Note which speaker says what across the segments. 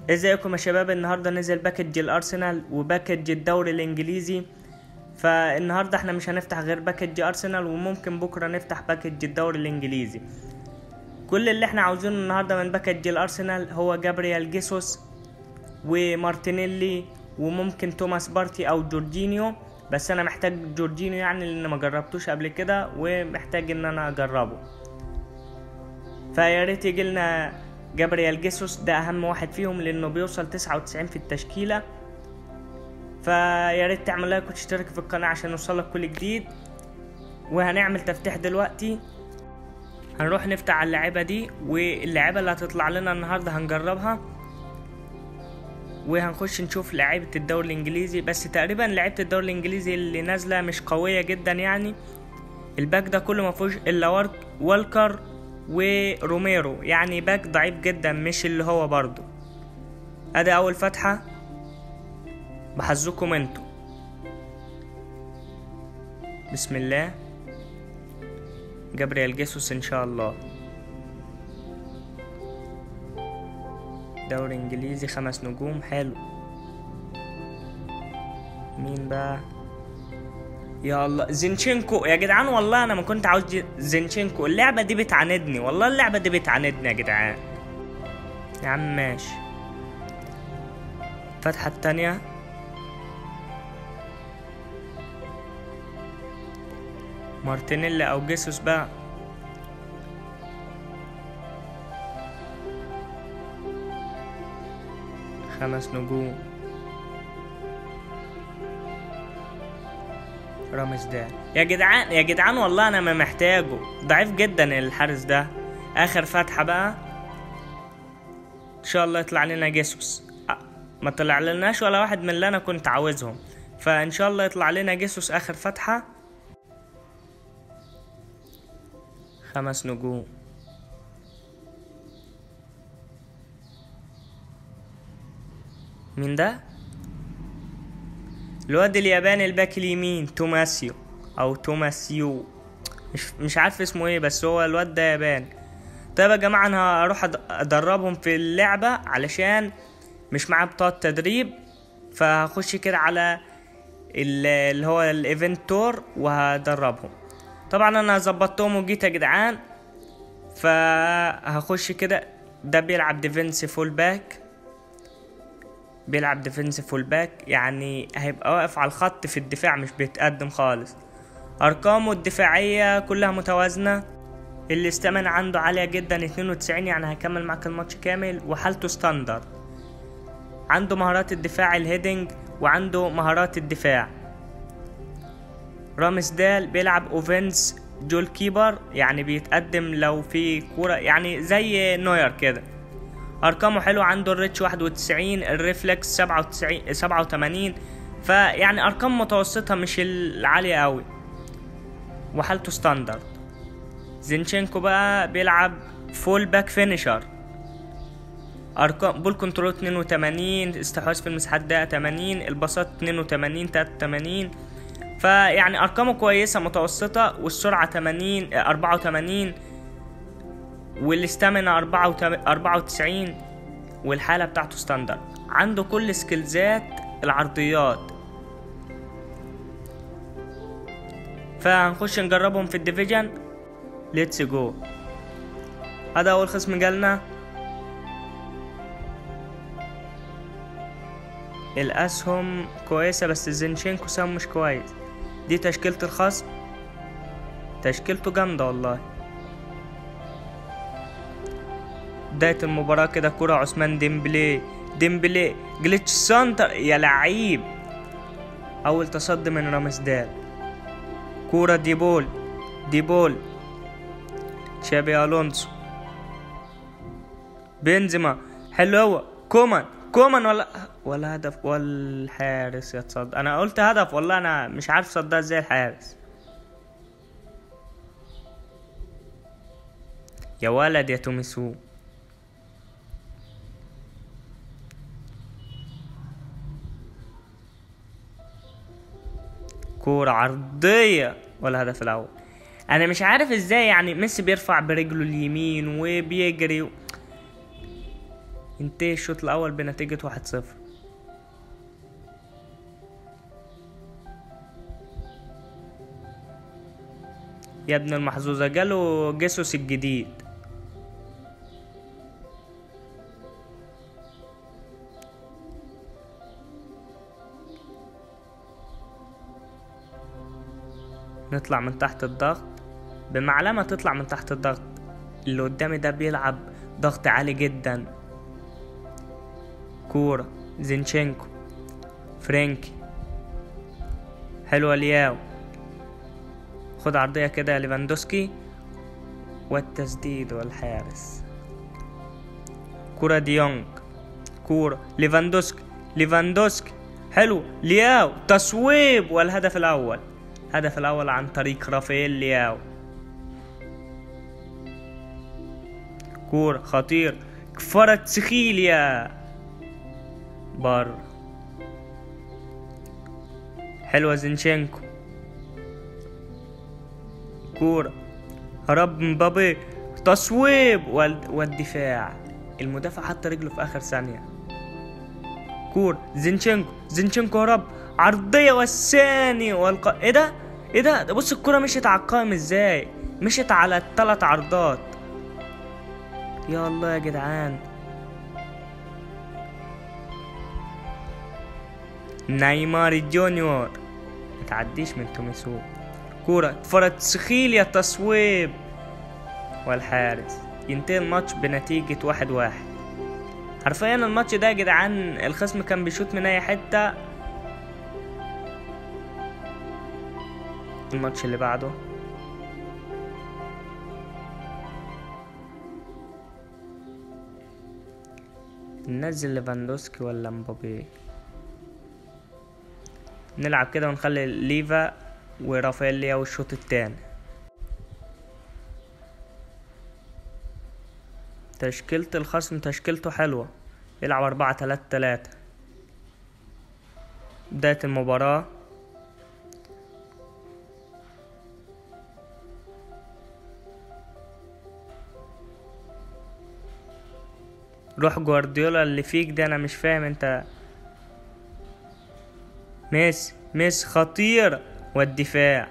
Speaker 1: ازيكم يا شباب النهارده نزل باكج الارسنال وباكج الدوري الانجليزي فالنهارده احنا مش هنفتح غير باكج ارسنال وممكن بكره نفتح باكج الدوري الانجليزي كل اللي احنا عاوزينه النهارده من باكج الارسنال هو جابريال جيسوس ومارتينيلي وممكن توماس بارتي او جورجينيو بس انا محتاج جورجينيو يعني لان ما جربتوش قبل كده ومحتاج ان انا اجربه فيا ريت يجي لنا جابريال جيسوس ده اهم واحد فيهم لانه بيوصل 99 في التشكيله فيا ريت تعمل لايك وتشترك في القناه عشان يوصلك كل جديد وهنعمل تفتيح دلوقتي هنروح نفتح على اللعيبه دي واللعيبه اللي هتطلع لنا النهارده هنجربها وهنخش نشوف لعيبة الدوري الانجليزي بس تقريبا لعيبة الدوري الانجليزي اللي نازلة مش قوية جدا يعني الباك ده كله مفيهوش الا ورك والكر وروميرو يعني باك ضعيف جدا مش اللي هو برضو ادي اول فتحة بحظكم انتوا بسم الله جابريال جيسوس ان شاء الله دوري انجليزي خمس نجوم حلو مين بقى يا الله زينشينكو يا جدعان والله انا ما كنت عاوز جي- زينشينكو اللعبه دي بتعاندني والله اللعبه دي بتعاندني يا جدعان يا عم ماشي الفتحه التانية مارتينيلي او جيسوس بقى خمس نجوم رامز ده يا جدعان يا جدعان والله انا ما محتاجه ضعيف جدا الحارس ده اخر فتحة بقى ان شاء الله يطلع لنا جيسوس أ- ما طلع لناش ولا واحد من اللي انا كنت عاوزهم فان شاء الله يطلع لنا جيسوس اخر فتحة خمس نجوم مين ده الواد الياباني الباك اليمين توماسيو او توماسيو مش مش عارف اسمه ايه بس هو الواد ده ياباني طيب يا جماعه انا هروح أد- ادربهم في اللعبه علشان مش معايا بطاقه تدريب فهخش كده على ال- اللي هو الايفنت تور وهدربهم طبعا انا ظبطتهم وجيت يا جدعان فهخش كده ده بيلعب ديفنس فول باك بيلعب ديفنس فول باك يعني هيبقى واقف على الخط في الدفاع مش بيتقدم خالص ارقامه الدفاعية كلها متوازنة الاستامن عنده عالية جدا 92 يعني هيكمل معاك الماتش كامل وحالته ستاندرد عنده مهارات الدفاع الهيدنج وعنده مهارات الدفاع رامز دال بيلعب اوفنس جول كيبر يعني بيتقدم لو في كورة يعني زي نوير كده ارقامه حلوه عنده الريتش 91 الريفلكس 97 87 فيعني ارقام متوسطه مش العاليه قوي وحالته ستاندرد زينشينكو بقى بيلعب فول باك فينيشر ارقام بول كنترول 82 استحواذ في المساحات ده 80 الباصات 82 83 فيعني ارقامه كويسه متوسطه والسرعه 80 84 والاستامينا 94 والحالة بتاعته ستاندرد عنده كل سكيلزات العرضيات فهنخش نجربهم في الديفيجن ليتس جو هذا اول خصم جالنا الاسهم كويسة بس زينشينكو سهم مش كويس دي تشكيلة الخصم تشكيلته جامدة والله بداية المباراة كده كرة عثمان ديمبلي ديمبلي جليتش سانتر يا لعيب أول تصدي من رامسدال كورة ديبول ديبول تشابي ألونسو بنزيما حلوة كومان كومان ولا ولا هدف والحارس يتصد انا قلت هدف والله انا مش عارف صدها ازاي الحارس يا ولد يا توميسو كورة عرضية والهدف الأول أنا مش عارف إزاي يعني ميسي بيرفع برجله اليمين وبيجري و... ينتهي الشوط الاول بنتيجة واحد صفر يا ابن المحظوظة جاله جيسوس الجديد نطلع من تحت الضغط بمعلمة تطلع من تحت الضغط اللي قدامي ده بيلعب ضغط عالي جدا كورة زينشينكو فرانكي حلوة لياو خد عرضية كده يا ليفاندوسكي والتسديد والحارس كرة ديونج كورة ليفاندوسكي ليفاندوسكي حلو لياو تصويب والهدف الأول الهدف الأول عن طريق رافائيل لياو كورة خطير كفرت سخيليا بر حلوة زينشينكو كورة هرب مبابي تصويب وال... والدفاع المدافع حط رجله في آخر ثانية كورة زينشينكو زينشينكو هرب عرضية والثاني والق... ايه ده؟ ايه ده؟ ده بص الكرة مشيت على القائم ازاي؟ مشيت على الثلاث عرضات يا الله يا جدعان نيمار جونيور متعديش من توميسو كورة فرد سخيل يا تصويب والحارس ينتهي الماتش بنتيجة واحد واحد حرفيا الماتش ده يا جدعان الخصم كان بيشوط من اي حتة الماتش اللي بعده ننزل ليفاندوسكي ولا مبابي نلعب كده ونخلي ليفا ورافائيل لياو الشوط التاني تشكيلة الخصم تشكيلته حلوة يلعب أربعة تلاتة تلاتة بداية المباراة روح جوارديولا اللي فيك ده انا مش فاهم انت ميسي ميسي خطير والدفاع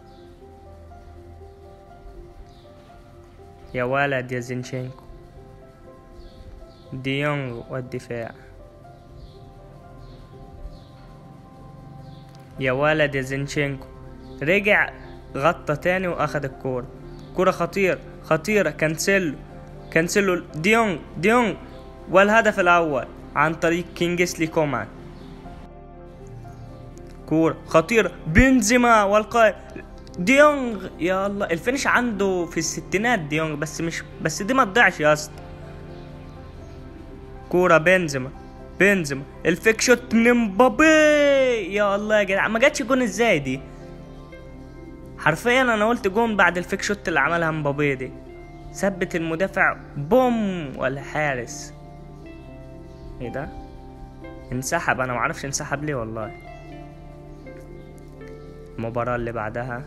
Speaker 1: يا ولد يا زينشينكو ديونغ والدفاع يا ولد يا زينشينكو رجع غطى تاني واخد الكورة كرة خطير خطيرة كانسيلو كانسيلو ديونغ ديونغ والهدف الأول عن طريق كينجسلي كومان كورة خطيرة بنزيما والقائد ديونغ يا الله الفينش عنده في الستينات ديونغ بس مش بس دي ما تضيعش يا اسطى كورة بنزيما بنزيما الفيك شوت من مبابي يا الله يا جدع ما جاتش جون ازاي دي حرفيا انا قلت جون بعد الفيك شوت اللي عملها مبابي دي ثبت المدافع بوم والحارس ايه ده انسحب انا معرفش انسحب ليه والله المباراة اللي بعدها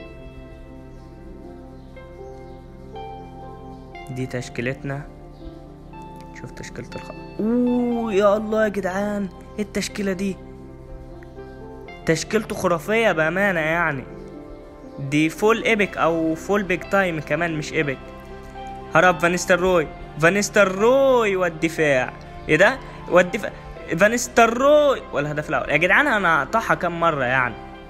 Speaker 1: دي تشكيلتنا شوف تشكيلة الخ اوه يا الله يا جدعان ايه التشكيلة دي تشكيلته خرافية بأمانة يعني دي فول ايبك او فول بيج تايم كمان مش ايبك هرب فانيستروي فانيستروي والدفاع ايه ده والدفاع فانيستروي والهدف الاول يا جدعان انا قطعها كام مرة يعني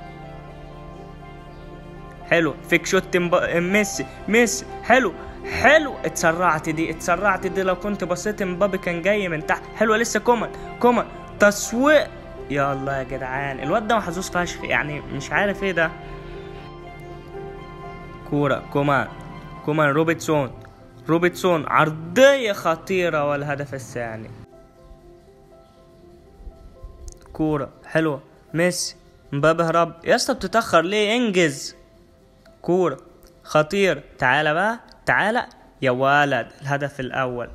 Speaker 1: حلو فيك شوت ميسي ميسي حلو حلو اتسرعت دي اتسرعت دي لو كنت بصيت مبابي كان جاي من تحت حلوه لسه كومان كومان تسويق يا الله يا جدعان الواد ده محظوظ فشخ يعني مش عارف ايه ده كورة كومان كومان روبرتسون روبرتسون عرضية خطيرة والهدف الثاني كورة حلوة ميسي مبابي هرب يا اسطى بتتأخر ليه انجز كورة خطير تعالى بقى تعالى يا ولد الهدف الأول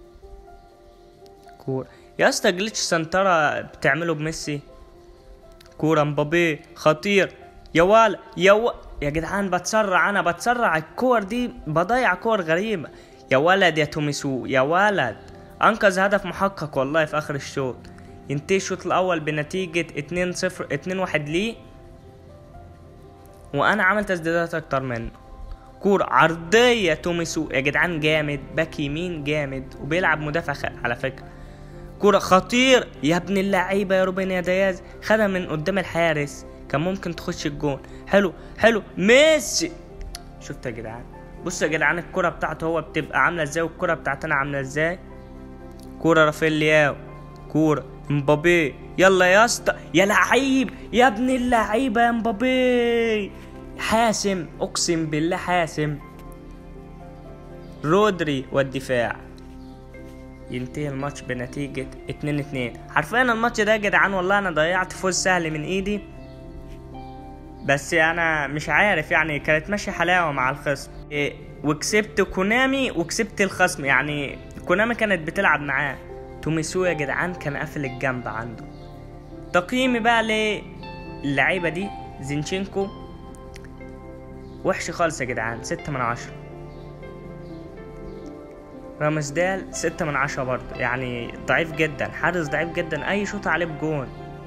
Speaker 1: كورة يا اسطى جليتش سنترا بتعمله بميسي كورة مبابي خطير يا ولا يا و... يا جدعان بتسرع انا بتسرع الكور دي بضيع كور غريبة يا ولد يا توميسو يا ولد انقذ هدف محقق والله في اخر الشوط ينتهي الشوط الاول بنتيجة 2 0 2 1 ليه وانا عمل تسديدات اكتر منه كورة عرضية توميسو يا جدعان جامد باك يمين جامد وبيلعب مدافع خ... على فكرة كورة خطير يا ابن اللعيبة يا روبن يا دياز خدها من قدام الحارس كان ممكن تخش الجون حلو حلو ميسي شفت يا جدعان بصوا يا جدعان الكرة بتاعته هو بتبقى عاملة ازاي والكرة بتاعتنا عاملة ازاي كورة رافائيل لياو كورة مبابي يلا يا اسطى يا لعيب يا ابن اللعيبة يا مبابي حاسم اقسم بالله حاسم رودري والدفاع ينتهي الماتش بنتيجة 2 2 حرفيا الماتش ده يا جدعان والله انا ضيعت فوز سهل من ايدي بس انا مش عارف يعني كانت ماشيه حلاوه مع الخصم إيه وكسبت كونامي وكسبت الخصم يعني كونامي كانت بتلعب معاه توميسو يا جدعان كان قافل الجنب عنده تقييمي بقى للعيبه دي زينشينكو وحش خالص يا جدعان ستة من عشرة رامسدال ستة من عشرة برضه يعني ضعيف جدا حارس ضعيف جدا أي شوط عليه بجون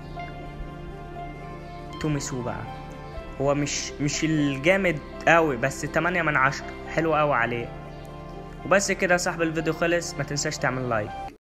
Speaker 1: توميسو بقى هو مش مش الجامد قوي بس 8 من عشرة حلو قوي عليه وبس كده يا صاحب الفيديو خلص ما تنساش تعمل لايك